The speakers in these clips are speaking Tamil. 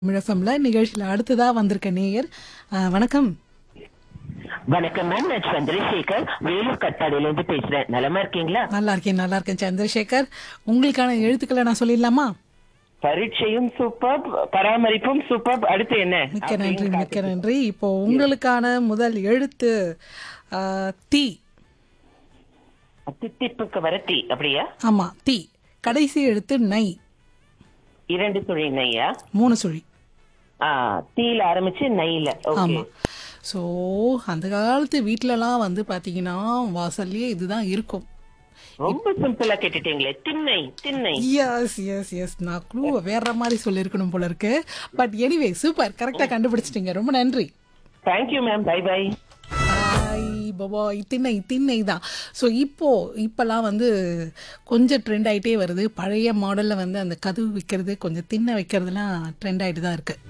மிழஃபம்ல நிகழ்ச்சியில் அடுத்ததா வந்திருக்க நேயர் ஆ, வணக்கம் வணக்கம் மேம் நான் சந்திரசேகர் வேலூர் கட்டாடியில இருந்து பேசுறேன் நலமா இருக்கீங்களா நல்லா இருக்கேன் நல்லா இருக்கேன் சந்திரசேகர் உங்களுக்கான எழுத்துக்களை நான் சொல்லிடலாமா பரீட்சையும் சூப்பர் பராமரிப்பும் சூப்பர் அடுத்து என்ன மிக்க நன்றி மிக்க நன்றி இப்போ உங்களுக்கான முதல் எழுத்து ஆ, தீ தித்திப்புக்கு வரத்தி அப்படியா ஆமா தீ கடைசி எழுத்து நை இரண்டு துணி நெய்யா மூணு சுழி ஆ, தீயில ஆரம்பிச்சு நெய்ல ஓகே ஆமா ஸோ அந்த காலத்து வீட்டிலலாம் வந்து பார்த்தீங்கன்னா வாசல்லையே இதுதான் இருக்கும் ரொம்ப சிம்பிளா கேட்டுட்டீங்களே திண்ணை திண்ணை எஸ் எஸ் எஸ் நான் க்ளூவை வேற மாதிரி சொல்லியிருக்கணும் போல இருக்கு பட் எனிவே சூப்பர் கரெக்டாக கண்டுபிடிச்சிட்டீங்க ரொம்ப நன்றி thank you ma'am bye bye hi பாபா திண்ணை திண்ணை தான் ஸோ இப்போ இப்போல்லாம் வந்து கொஞ்சம் ட்ரெண்ட் ஆகிட்டே வருது பழைய மாடலில் வந்து அந்த கதவு வைக்கிறது கொஞ்சம் திண்ணை வைக்கிறதுலாம் ட்ரெண்ட் ஆகிட்டு தான் இருக்கு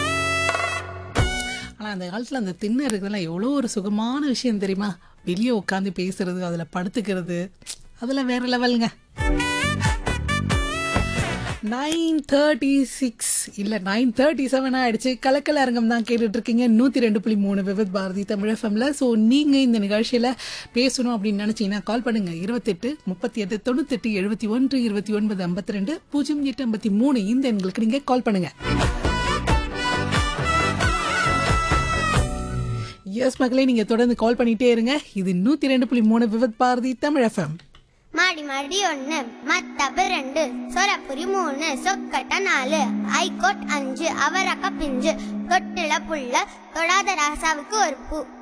ஆனால் அந்த காலத்தில் அந்த திண்ணை இருக்கிறதுலாம் எவ்வளோ ஒரு சுகமான விஷயம் தெரியுமா வெளியே உட்காந்து பேசுறது அதில் படுத்துக்கிறது அதெல்லாம் வேற லெவலுங்க நைன் தேர்ட்டி சிக்ஸ் இல்லை நைன் தேர்ட்டி செவன் ஆயிடுச்சு கலக்கல் அரங்கம் தான் கேட்டுட்டு இருக்கீங்க நூற்றி ரெண்டு புள்ளி மூணு விவித் பாரதி தமிழ் எஃப்எம்ல ஸோ நீங்கள் இந்த நிகழ்ச்சியில் பேசணும் அப்படின்னு நினச்சிங்கன்னா கால் பண்ணுங்க இருபத்தெட்டு முப்பத்தி எட்டு தொண்ணூத்தெட்டு எழுபத்தி ஒன்று இருபத்தி ஒன்பது ஐம்பத்தி ரெண்டு பூஜ்ஜியம் எட்டு ஐம்பத்தி மூணு இந்த எண்களுக்கு நீங்கள் கால் பண்ணுங்க எஸ் மக்களே நீங்கள் தொடர்ந்து கால் பண்ணிட்டே இருங்க இது நூற்றி ரெண்டு புள்ளி மூணு விவித் பாரதி தமிழ் எஃப்எம் மாடி மாடி ஒண்ணு மத்தப்பு ரெண்டு சொரப்புரி மூணு சொக்கட்ட நாலு ஐகோட் அஞ்சு அவரக்க பிஞ்சு தொட்டில புள்ள தொடாத ராசாவுக்கு ஒரு பூ